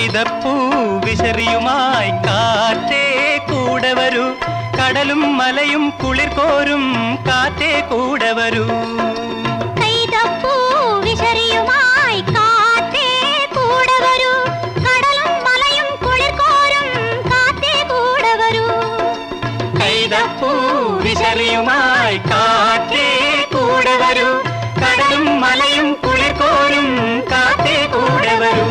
കൈതപ്പൂ വിശറിയുമായി കാറ്റേ കൂടെ വരൂ കടലും മലയും കുളിർ കോരും കാറ്റേ കൂടെ വരൂ കൈതപ്പൂ വിശറിയുമായി കാറ്റേ കൂടെ വരൂ കടലും മലയും കുളിർ കോരും കാറ്റേ കൂടെ വരൂ കൈതപ്പൂ വിശറിയുമായി കാറ്റേ കൂടെ വരൂ കടലും മലയും കുളിർ കോരും കാറ്റേ കൂടെ വരൂ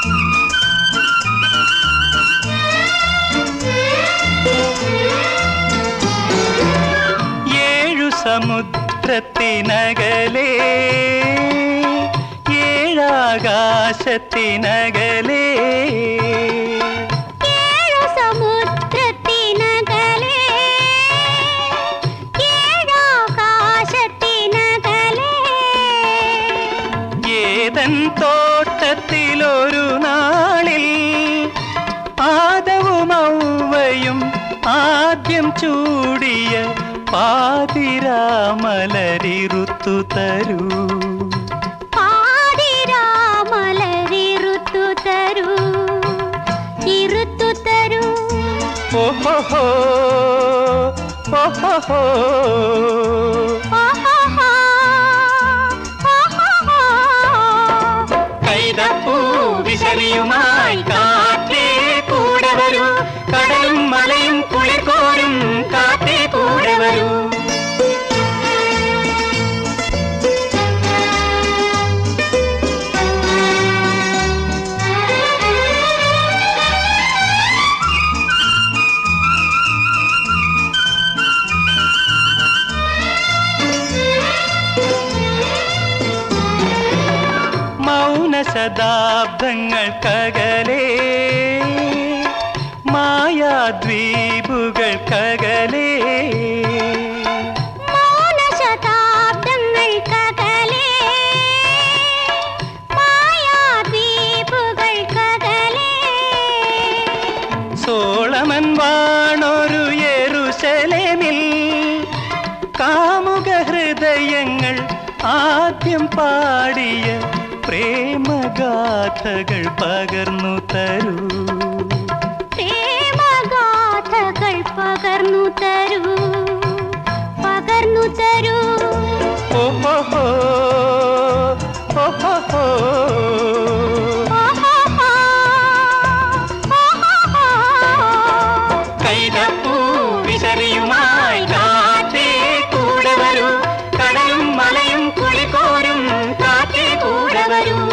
ഏഴു സമുദ്രത്തിനകലേ ഏഴാകാശത്തിനകലേ ഏഴു സമുദ്രത്തിനകലേ ഏഴാകാശത്തിനകലേ ഏതൻ തോട്ടത്തിലൊരു നാളിൽ ആദവും ഔവയും ആദ്യം ചൂടിയ പാതിരാമലരിറുത്തു തരൂ പാതിരാമലരിറുത്തു തരൂ ഇരുത്തു തരൂ ഓഹോ ഓഹോ ഓഹോഹോ, ഓഹോഹോ. കൈതപ്പൂ വിശറിയുമായി കാറ്റേ കൂടെ വരൂ കടലും മലയും കുളിർ കോരും കാറ്റേ കൂടെ വരൂ മൗന ശതാബ്ദങ്ങൾക്കകലേ മായാദ്വീപുകൾക്കകലേ മൗനശതാബ്ദങ്ങൾക്കകലേ, മായാദ്വീപുകൾക്കകലേ. സോളമൻ വാണൊരു യെരുശലേമിൽ കാമുക ഹൃദയങ്ങൾ ആദ്യം പാടിയ പ്രേമഗാഥകൾ പകർന്നു തരൂ പ്രേമഗാഥകൾ പകർന്നു തരൂ പകർന്നു തരൂ ഓഹോ ഓഹോ ഓഹോഹോ, ഓഹോഹോ. കൈതപ്പൂ വിശറിയുമായി കാറ്റേ കൂടെ വരൂ കടലും മലയും കുളിക്കോരും കാറ്റേ കൂടെ വരൂ